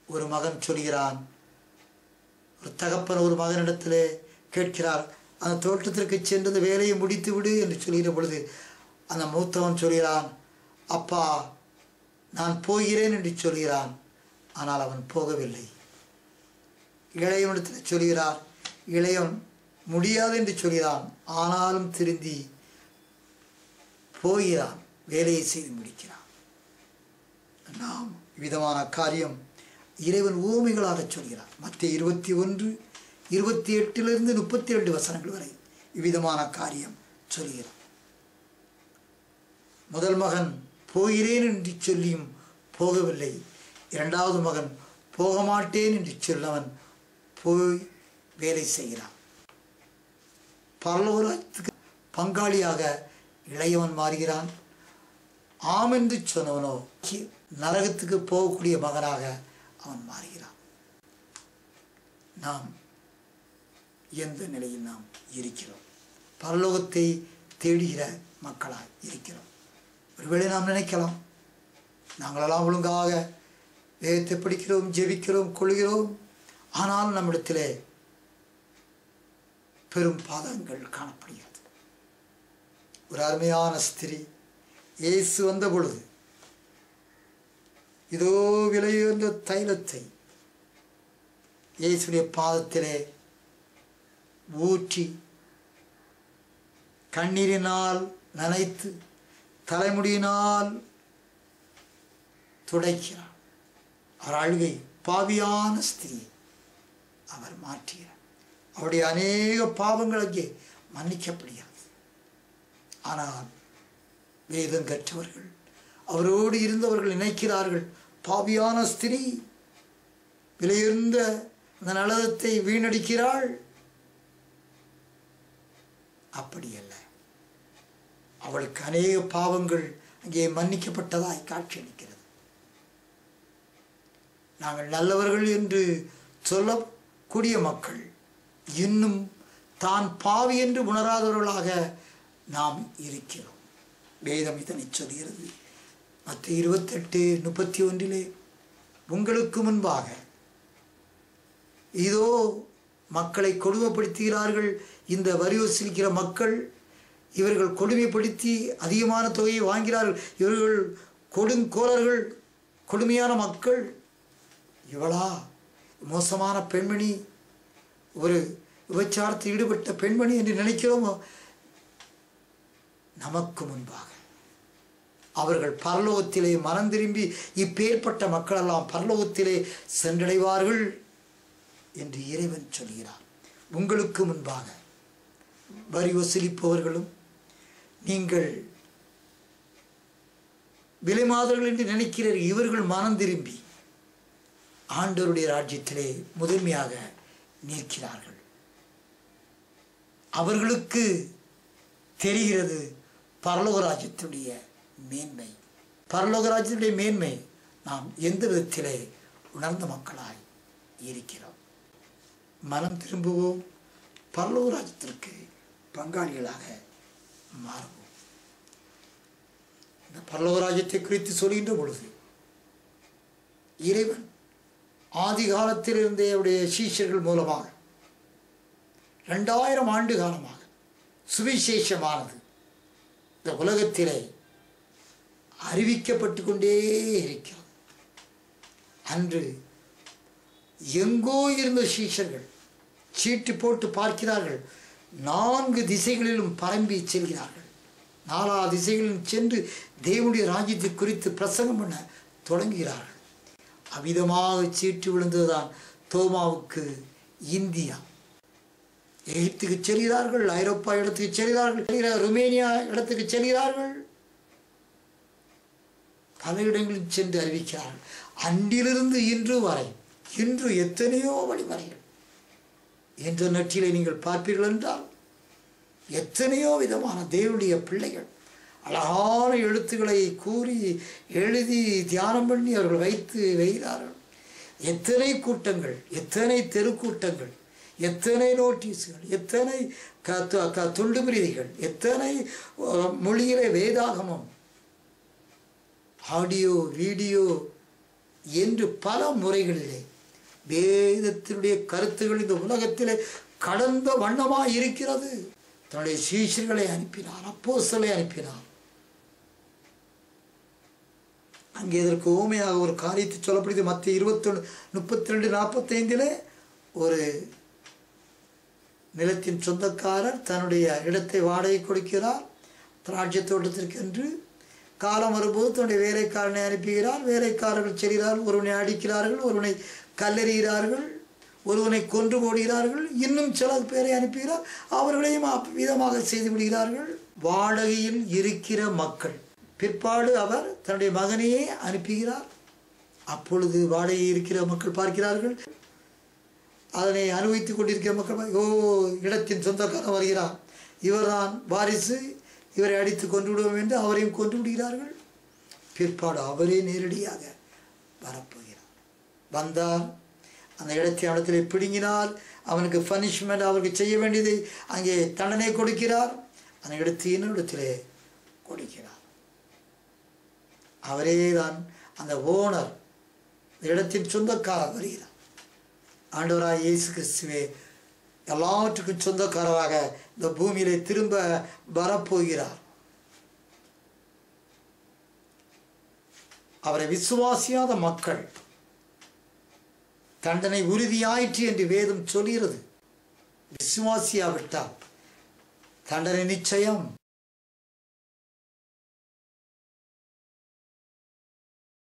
ஒரு மகன் சொல்கிறான் ஒரு தகப்பன் ஒரு மகனிடத்திலே கேட்கிறார் அந்த தோட்டத்திற்கு சென்று அந்த வேலையை முடித்து விடு என்று சொல்கிற பொழுது அந்த மூத்தவன் சொல்கிறான் அப்பா நான் போகிறேன் என்று சொல்கிறான் ஆனால் அவன் போகவில்லை இளையவனிடத்தில் சொல்கிறார் இளையவன் முடியாது என்று சொல்கிறான் ஆனாலும் திருந்தி போகிறான் வேலையை செய்து முடிக்கிறான் நாம் விதமான காரியம் இறைவன் ஊமைகளாக சொல்கிறார் மற்ற இருபத்தி ஒன்று இருபத்தி எட்டிலிருந்து முப்பத்தி ரெண்டு வசனங்கள் வரை இவ்விதமான காரியம் சொல்கிறார் முதல் மகன் போகிறேன் என்று சொல்லியும் போகவில்லை இரண்டாவது மகன் போக மாட்டேன் என்று சொல்லவன் போய் வேலை செய்கிறான் பரலோகத்துக்கு பங்காளியாக இளையவன் மாறுகிறான் ஆம் என்று சொன்னவனோ கி- நரகத்துக்கு போகக்கூடிய மகனாக அவன் மாறுகிறான் நாம் எந்த நிலையில் நாம் இருக்கிறோம் பரலோகத்தை தேடுகிற மக்களாய் இருக்கிறோம் ஒருவேளை நாம் நினைக்கலாம் நாங்களெல்லாம் ஒழுங்காக வேதத்தை படிக்கிறோம் ஜெபிக்கிறோம் கொள்கிறோம் ஆனால் நம்மிடத்திலே பெரும் பாதங்கள் காணப்படுகிறது ஒரு அருமையான ஸ்திரீ இயேசு வந்த பொழுது இதோ விலையுயர்ந்த தைலத்தை இயேசுடைய பாதத்திலே ஊற்றி கண்ணீரினால் நனைத்து தலைமுடியினால் துடைக்கிறார் அவர் அழுகை பாவியான ஸ்திரீ அவர் மாற்றினார் அவருடைய அநேக பாவங்கள் அங்கே மன்னிக்கப்படுகிறது ஆனால் வேதம் கற்றவர்கள் அவரோடு இருந்தவர்கள் நினைக்கிறார்கள் பாவியான ஸ்திரீ விலையுயர்ந்த அந்த நலதத்தை வீணடிக்கிறாள் அப்படி அல்ல அவளுக்கு அநேக பாவங்கள் அங்கே மன்னிக்கப்பட்டதாய் காட்சியளிக்கிறது நாங்கள் நல்லவர்கள் என்று சொல்லக்கூடிய மக்கள் இன்னும் தான் பாவி என்று உணராதவர்களாக நாம் இருக்கிறோம் வேதம் இதனை சொல்கிறது மற்ற இருபத்தெட்டு முப்பத்தி ஒன்றிலே உங்களுக்கு முன்பாக இதோ மக்களை கொடுமைப்படுத்துகிறார்கள் இந்த வரி வசூலிக்கிற மக்கள் இவர்கள் கொடுமைப்படுத்தி அதிகமான தொகையை வாங்கிறார்கள் இவர்கள் கொடுங்கோலர்கள் கொடுமையான மக்கள் இவளா மோசமான பெண்மணி ஒரு விபச்சாரத்தில் ஈடுபட்ட பெண்மணி என்று நினைக்கிறோமோ நமக்கு முன்பாக அவர்கள் பரலோகத்திலே மனம் திரும்பி இப்பேற்பட்ட மக்களெல்லாம் பரலோகத்திலே சென்றடைவார்கள் என்று இறைவன் சொல்கிறார் உங்களுக்கு முன்பாக வரி வசூலிப்பவர்களும் நீங்கள் விலைமாதர்கள் என்று நினைக்கிறீர்கள் இவர்கள் மனம் திரும்பி ஆண்டவருடைய ராஜ்யத்திலே முதன்மையாக நிற்கிறார்கள் அவர்களுக்கு தெரிகிறது பரலோக ராஜ்யத்துடைய மேன்மை பரலோக ராஜ்யத்துடைய மேன்மை நாம் எந்த விதத்திலே உணர்ந்த மக்களாய் இருக்கிறோம் மனம் திரும்புவோம் பரலோக ராஜ்யத்திற்கு பங்காளிகளாக மாறுவோம் இந்த பரலோக ராஜ்யத்தை குறித்து சொல்கின்ற பொழுது இறைவன் ஆதி காலத்திலிருந்தே அவருடைய சீஷர்கள் மூலமாக ரெண்டாயிரம் ஆண்டு காலமாக சுவிசேஷமானது இந்த உலகத்திலே அறிவிக்கப்பட்டு கொண்டே இருக்கிறது அன்று எங்கோ இருந்த சீஷர்கள் சீட்டு போட்டு பார்க்கிறார்கள் நான்கு திசைகளிலும் பரம்பி செல்கிறார்கள் நாலா திசைகளிலும் சென்று தேவனுடைய ராஜ்யத்தை குறித்து பிரசங்கம் பண்ண தொடங்குகிறார்கள் அவ்விதமாக சீட்டு விழுந்ததுதான் தோமாவுக்கு இந்தியா எகிப்துக்கு செல்கிறார்கள் ஐரோப்பா இடத்துக்கு செல்கிறார்கள் ருமேனியா இடத்துக்கு செல்கிறார்கள் பல இடங்களில் சென்று அறிவிக்கிறார்கள் அன்றிலிருந்து இன்று வரை இன்று எத்தனையோ வழிமுறைகள் என்ற நற்றிலை நீங்கள் பார்ப்பீர்கள் என்றால் எத்தனையோ விதமான தேவனுடைய பிள்ளைகள் அழகான எழுத்துக்களை கூறி எழுதி தியானம் பண்ணி அவர்கள் வைத்து வைகிறார்கள் எத்தனை கூட்டங்கள் எத்தனை தெருக்கூட்டங்கள் எத்தனை நோட்டீஸுகள் எத்தனை க து- க துண்டு பிரதிகள் எத்தனை அஹ், மொழியிலே வேதாகமம் ஆடியோ வீடியோ என்று பல முறைகளிலே வேதத்தினுடைய கருத்துகள் இந்த உலகத்திலே கடந்த வண்ணமாய் இருக்கிறது தன்னுடைய சீஷர்களை அனுப்பினார் அப்போஸ்தலரை அனுப்பினார் அங்கே இதற்கு ஊமையாக ஒரு காரியத்தை சொல்லப்படுது மத்திய இருபத்தொன்று முப்பத்தி ரெண்டு நாற்பத்தைந்தில் ஒரு நிலத்தின் சொந்தக்காரர் தன்னுடைய இடத்தை வாடகை கொடுக்கிறார் திராட்சை தோட்டத்திற்கென்று காலம் வரும்போது தன்னுடைய வேலைக்காரனை அனுப்புகிறார் வேலைக்காரர்கள் செல்கிறார்கள் ஒருவனை அடிக்கிறார்கள் ஒருவனை கல்லெறிகிறார்கள் ஒருவனை கொன்று போடுகிறார்கள் இன்னும் சில பேரை அனுப்புகிறார் அவர்களையும் விதமாக செய்து விடுகிறார்கள் வாடகையில் இருக்கிற மக்கள் பிற்பாடு அவர் தன்னுடைய மகனையே அனுப்புகிறார் அப்பொழுது வாடகை இருக்கிற மக்கள் பார்க்கிறார்கள் அதனை அனுபவித்துக் கொண்டிருக்கிற மக்கள் ஓ இடத்தின் சொந்தக்காரன் வருகிறார் இவர்தான் வாரிசு இவரை அடித்து கொண்டு விடுவோம் என்று அவரையும் கொண்டு விடுகிறார்கள் பிற்பாடு அவரே நேரடியாக வரப்போகிறார் வந்தார் அந்த இடத்தை இடத்திலே பிடுங்கினால் அவனுக்கு பனிஷ்மெண்ட் அவருக்கு செய்ய வேண்டியதை அங்கே தண்டனை கொடுக்கிறார் அந்த இடத்தை இன்னொருடத்திலே கொடுக்கிறார் அவரே தான் அந்த ஓனர் இடத்தின் சொந்தக்காரர் வருகிறார் ஆண்டவராக இயேசு கிறிஸ்துவே எல்லாவற்றுக்கும் சொந்தக்காரராக இந்த பூமியிலே திரும்ப வரப்போகிறார் அவரை விசுவாசியாத மக்கள் தண்டனை உறுதியாயிற்று என்று வேதம் சொல்கிறது விசுவாசியாவிட்டால் தண்டனை நிச்சயம்